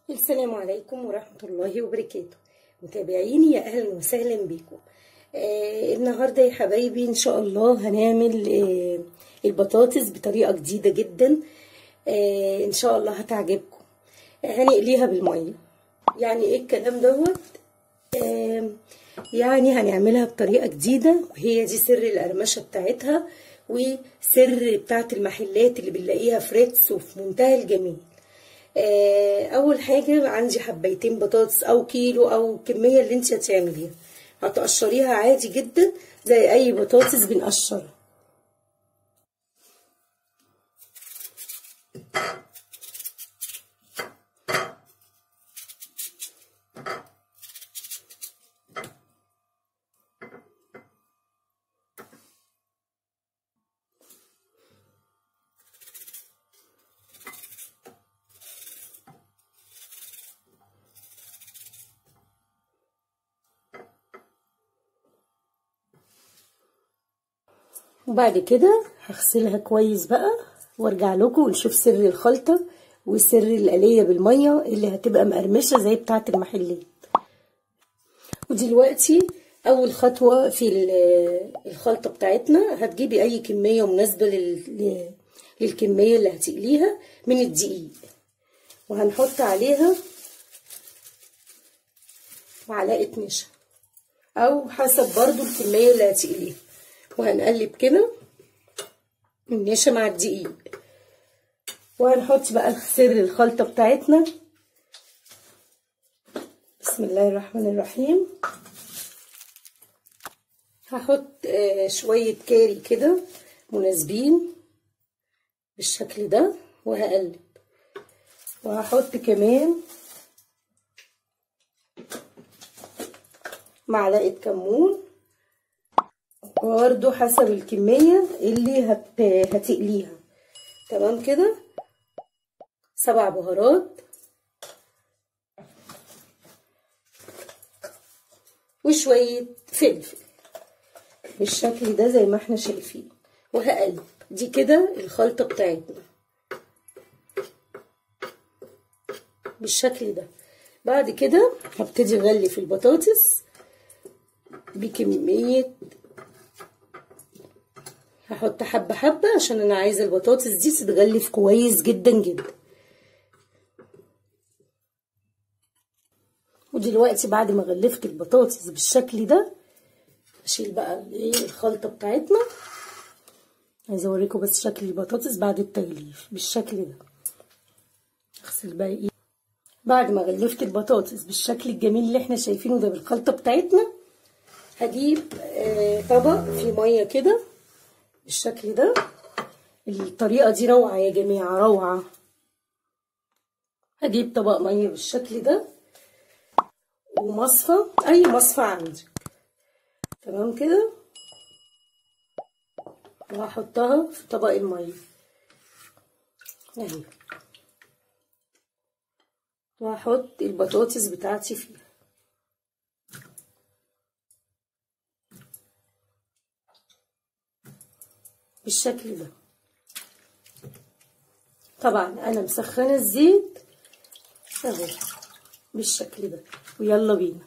السلام عليكم ورحمة الله وبركاته متابعيني يا أهلا وسهلا بكم آه النهاردة يا حبايبي إن شاء الله هنعمل آه البطاطس بطريقة جديدة جدا آه إن شاء الله هتعجبكم آه هنقليها بالمية يعني إيه الكلام دوت آه يعني هنعملها بطريقة جديدة وهي دي سر القرمشة بتاعتها وسر بتاعت المحلات اللي بنلاقيها في ريتس وفي منتهى الجمال اول حاجه عندي حبيتين بطاطس او كيلو او الكميه اللي انت هتعمليها هتقشريها عادي جدا زي اي بطاطس بنقشرها وبعد كده هغسلها كويس بقى وارجع لكم ونشوف سر الخلطة وسر القلية بالمية اللي هتبقى مقرمشة زي بتاعة المحلات ودلوقتي اول خطوة في الخلطة بتاعتنا هتجيبي اي كمية مناسبة لل... للكمية اللي هتقليها من الدقيق وهنحط عليها معلقة نشا او حسب برضو الكمية اللي هتقليها وهنقلب كده النشا مع الدقيق وهنحط بقى سر الخلطة بتاعتنا بسم الله الرحمن الرحيم هحط شوية كاري كده مناسبين بالشكل ده وهقلب وهحط كمان معلقة كمون برضو حسب الكمية اللي هت... هتقليها تمام كده سبع بهارات وشوية فلفل بالشكل ده زي ما احنا شايفين وهقلب دي كده الخلطة بتاعتنا بالشكل ده بعد كده هبتدي اغلف البطاطس بكمية هحط حبة حبة عشان انا عايزة البطاطس دي تتغلف كويس جدا جدا ودلوقتي بعد ما غلفت البطاطس بالشكل ده اشيل بقى الايه الخلطة بتاعتنا عايزة اوريكم بس شكل البطاطس بعد التغليف بالشكل ده اغسل بقى ايه بعد ما غلفت البطاطس بالشكل الجميل اللي احنا شايفينه ده بالخلطة بتاعتنا هجيب آه طبق فيه مية كده بالشكل ده الطريقة دي روعة يا جماعة روعة هجيب طبق مية بالشكل ده ومصفى اي مصفى عندك تمام كده وهحطها في طبق المية اهي وهحط البطاطس بتاعتي فيها بالشكل ده طبعا انا مسخنه الزيت اهو بالشكل ده ويلا بينا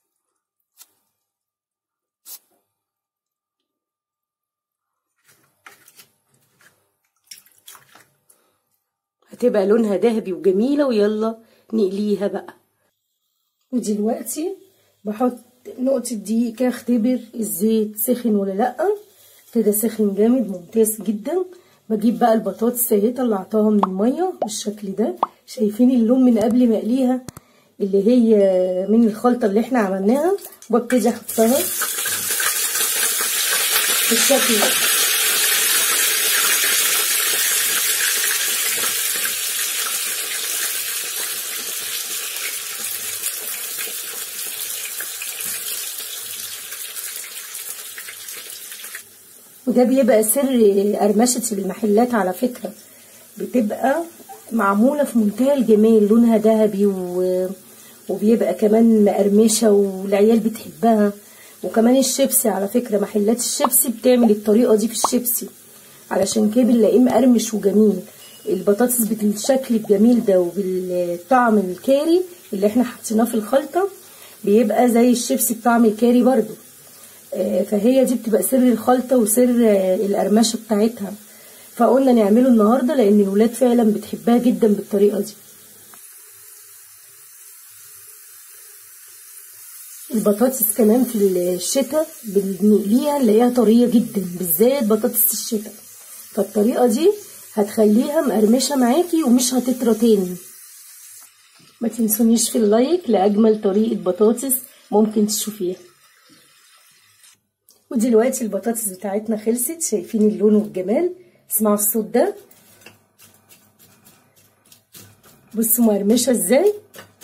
هتبقى لونها ذهبي وجميله ويلا نقليها بقى ودلوقتي بحط نقطه دقيق كده اختبر الزيت سخن ولا لا كده سخن جامد ممتاز جدا بجيب بقى البطاطس اهي طلعتها من الميه بالشكل ده شايفين اللون من قبل ما اقليها اللي هي من الخلطه اللي احنا عملناها وابتدي احطها بالشكل ده وده بيبقى سر قرمشة المحلات على فكرة بتبقى معمولة في منتهى الجمال لونها ذهبي و... وبيبقى كمان مقرمشة والعيال بتحبها وكمان الشيبسي على فكرة محلات الشيبسي بتعمل الطريقة دي في الشيبسي علشان كده بنلاقيه مقرمش وجميل البطاطس بالشكل الجميل ده وبالطعم الكاري اللي احنا حطيناه في الخلطة بيبقى زي الشيبسي بطعم الكاري برضو آه، فهي دي بتبقى سر الخلطة وسر آه، القرمشة بتاعتها فقلنا نعمله النهاردة لان الولاد فعلا بتحبها جدا بالطريقة دي البطاطس كمان في الشتاء بنقليها نلاقيها طرية جدا بالذات بطاطس الشتاء فالطريقة دي هتخليها مقرمشة معاكي ومش هتطرى تاني ما تنسونيش في اللايك لأجمل طريقة بطاطس ممكن تشوفيها ودلوقتي البطاطس بتاعتنا خلصت شايفين اللون والجمال اسمعوا الصوت ده بصوا مقرمشة ازاي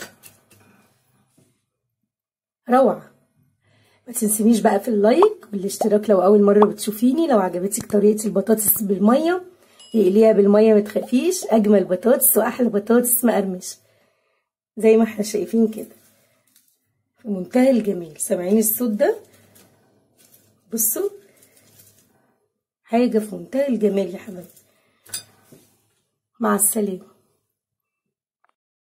روعة ما تنسينيش بقى في اللايك والاشتراك لو اول مرة بتشوفيني لو عجبتك طريقة البطاطس بالمية اقليها بالمية ما تخافيش اجمل بطاطس واحلى بطاطس مقرمشة زي ما احنا شايفين كده في منتهى الجمال سامعين الصوت ده بصوا حاجة في منتهى الجمال يا حبايبي مع السلامة